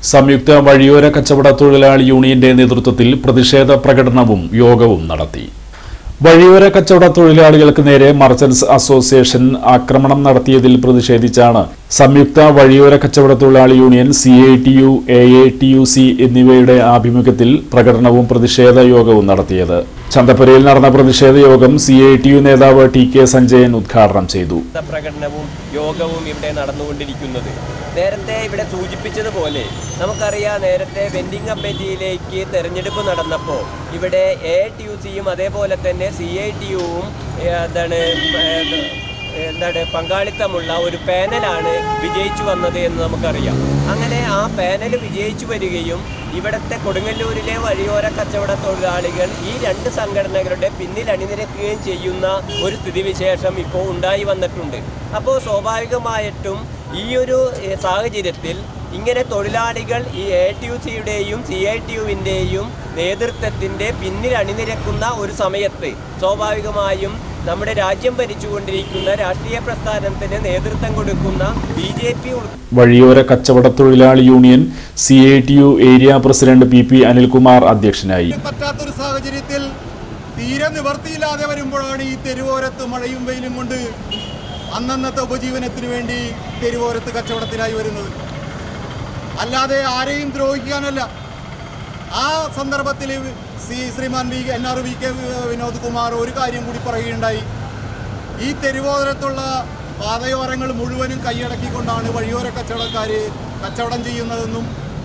സംയുക്ത വഴിയോര കച്ചവട തൊഴിലാളി യൂണിയന്റെ നേതൃത്വത്തിൽ പ്രതിഷേധ പ്രകടനവും യോഗവും നടത്തി വഴിയോര കച്ചവട തൊഴിലാളികൾക്ക് നേരെ മർച്ചന്റ്സ് അസോസിയേഷൻ ആക്രമണം നടത്തിയതിൽ പ്രതിഷേധിച്ചാണ് സംയുക്ത വഴിയോര കച്ചവട തൊഴിലാളി union C I T U A A T U C എന്നിവയുടെ ആഭിമുഖ്യത്തിൽ പ്രകടനവും പ്രതിഷേധ യോഗവും നടത്തിയത് ചന്തപ്പുരയിൽ നടന്ന പ്രതിഷേധ യോഗം സി ഐ ടി യു നേതാവ് ടി കെ സഞ്ജയൻ ഉദ്ഘാടനം ചെയ്തു പ്രകടനവും യോഗവും ഇവിടെ നടന്നുകൊണ്ടിരിക്കുന്നത് നേരത്തെ ഇവിടെ സൂചിപ്പിച്ചതുപോലെ നമുക്കറിയാം നേരത്തെ വെൻഡിങ് കമ്മിറ്റിയിലേക്ക് തെരഞ്ഞെടുപ്പ് നടന്നപ്പോൾ ഇവിടെ എ ടി യു സിയും അതേപോലെ തന്നെ സി ഐ ടി യുവും എന്താണ് ഏഹ്, എന്താണ് പങ്കാളിത്തമുള്ള ഒരു പാനലാണ് വിജയിച്ചു വന്നത് എന്ന് നമുക്കറിയാം അങ്ങനെ ആ പാനൽ വിജയിച്ചു വരികയും ഇവിടുത്തെ കൊടുങ്ങല്ലൂരിലെ വഴിയോര കച്ചവട തൊഴിലാളികൾ ഈ രണ്ട് സംഘടനകളുടെ പിന്നിൽ അണിനിരക്കുകയും ചെയ്യുന്ന ഒരു സ്ഥിതിവിശേഷം ഇപ്പോൾ ഉണ്ടായി വന്നിട്ടുണ്ട് അപ്പോൾ സ്വാഭാവികമായിട്ടും ഈ ഒരു ഏഹ്, സാഹചര്യത്തിൽ ഇങ്ങനെ തൊഴിലാളികൾ ഈ എ ടി യു സിയുടെയും സി ഐ ടി യുവിൻ്റെയും നേതൃത്വത്തിൻ്റെ പിന്നിൽ അണിനിരക്കുന്ന ഒരു സമയത്ത് സ്വാഭാവികമായും നമ്മുടെ രാജ്യം ഭരിച്ചുകൊണ്ടിരിക്കുന്ന രാഷ്ട്രീയ പ്രസ്ഥാനത്തിന് നേതൃത്വം കൊടുക്കുന്ന ബി ജെ പി വഴിയോര കച്ചവട തൊഴിലാളി union C I T U area president P P Anilkumar അധ്യക്ഷനായി പറ്റാത്തൊരു സാഹചര്യത്തിൽ തീരെ നിവർത്തിയില്ലാതെ വരുമ്പോഴാണ് ഈ തെരുവോരത്ത് മഴയും വെയിലും കൊണ്ട് അന്നന്നത്തെ ഉപജീവനത്തിന് വേണ്ടി തെരുവോരത്ത് കച്ചവടത്തിനായി വരുന്നത് അല്ലാതെ ആരെയും ദ്രോഹിക്കാനല്ല ആ സന്ദർഭത്തിൽ സി ശ്രീമാൻ V N R V K Vinod Kumar ഒരു കാര്യം കൂടി പറയുകയുണ്ടായി ഈ തെരുവോരത്തുള്ള പാതയോരങ്ങൾ മുഴുവനും കൈയടക്കിക്കൊണ്ടാണ് വഴിയോര കച്ചവടക്കാർ കച്ചവടം ചെയ്യുന്നതെന്നും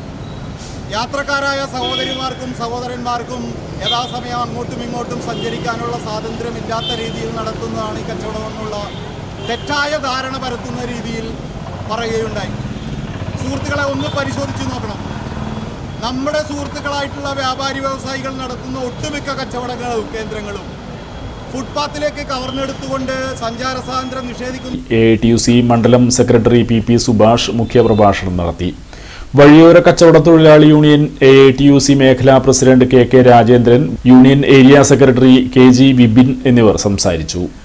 യാത്രക്കാരായ സഹോദരിമാർക്കും സഹോദരന്മാർക്കും യഥാസമയം അങ്ങോട്ടും ഇങ്ങോട്ടും സഞ്ചരിക്കാനുള്ള സ്വാതന്ത്ര്യമില്ലാത്ത രീതിയിൽ നടത്തുന്നതാണ് ഈ കച്ചവടമെന്നുള്ള തെറ്റായ ധാരണ പരത്തുന്ന രീതിയിൽ പറയുകയുണ്ടായി സുഹൃത്തുക്കളെ ഒന്ന് പരിശോധിച്ച് നോക്കണം നമ്മുടെ സുഹൃത്തുക്കളായിട്ടുള്ള വ്യാപാരി വ്യവസായികൾ നടത്തുന്ന ഒട്ടുമിക്ക കച്ചവട കേന്ദ്രങ്ങളും ഫുട്പാത്തിലേക്ക് കവർന്നെടുത്തുകൊണ്ട് സഞ്ചാര സ്വാതന്ത്ര്യം നിഷേധിക്കുന്നു എ ടി യു സി മണ്ഡലം സെക്രട്ടറി പി പി സുഭാഷ് മുഖ്യപ്രഭാഷണം നടത്തി വഴിയോര കച്ചവട തൊഴിലാളി union A A T U C മേഖലാ president K K Rajendran union area secretary K G Vipin എന്നിവർ സംസാരിച്ചു